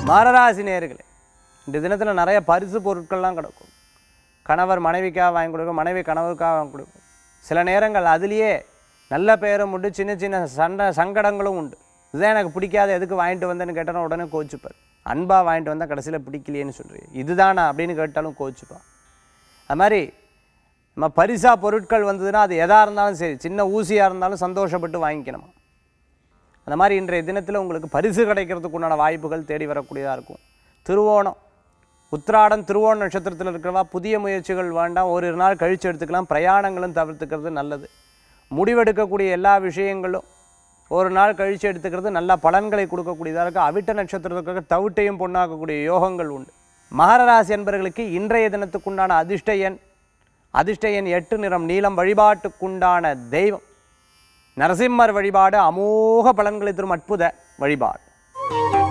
மகராசி நேர்களே இந்த தினத்தில் நிறைய பரிசு பொருட்கள்லாம் கிடக்கும் கணவர் மனைவிக்காக வாங்கி கொடுக்கும் மனைவி கணவருக்காக வாங்கி கொடுக்கும் சில நேரங்கள் அதுலேயே நல்ல பெயரும் உண்டு சின்ன சின்ன சண்டை சங்கடங்களும் உண்டு இதுதான் எனக்கு பிடிக்காத எதுக்கு வாங்கிட்டு வந்தேன்னு கேட்டாலும் உடனே கோச்சுப்பார் அன்பாக வாங்கிட்டு வந்தால் கடைசியில் பிடிக்கலையேன்னு சொல்கிறீங்க இதுதானா அப்படின்னு கேட்டாலும் கோச்சுப்பா அது மாதிரி நம்ம பரிசா பொருட்கள் வந்ததுன்னா அது எதாக இருந்தாலும் சரி சின்ன ஊசியாக இருந்தாலும் சந்தோஷப்பட்டு வாங்கிக்கணுமா அந்த மாதிரி இன்றைய தினத்தில் உங்களுக்கு பரிசு கிடைக்கிறதுக்கு உண்டான வாய்ப்புகள் தேடி வரக்கூடியதாக இருக்கும் திருவோணம் உத்திராடம் திருவோண நட்சத்திரத்தில் இருக்கிறவா புதிய முயற்சிகள் வேண்டாம் ஒரு நாள் கழித்து எடுத்துக்கலாம் பிரயாணங்களும் தவிர்த்துக்கிறது நல்லது முடிவெடுக்கக்கூடிய எல்லா விஷயங்களும் ஒரு நாள் கழித்து எடுத்துக்கிறது நல்ல பலன்களை கொடுக்கக்கூடியதாக இருக்குது அவிட்ட நட்சத்திரத்துக்கு தவிட்டையும் பொண்ணாக்கக்கூடிய யோகங்கள் உண்டு மகர ராசி என்பவர்களுக்கு இன்றைய தினத்துக்குண்டான அதிர்ஷ்ட எண் அதிர்ஷ்ட எண் எட்டு நிறம் நீலம் வழிபாட்டுக்குண்டான தெய்வம் நரசிம்மர் வழிபாடு அமோக பலன்களை தரும் அற்புத வழிபாடு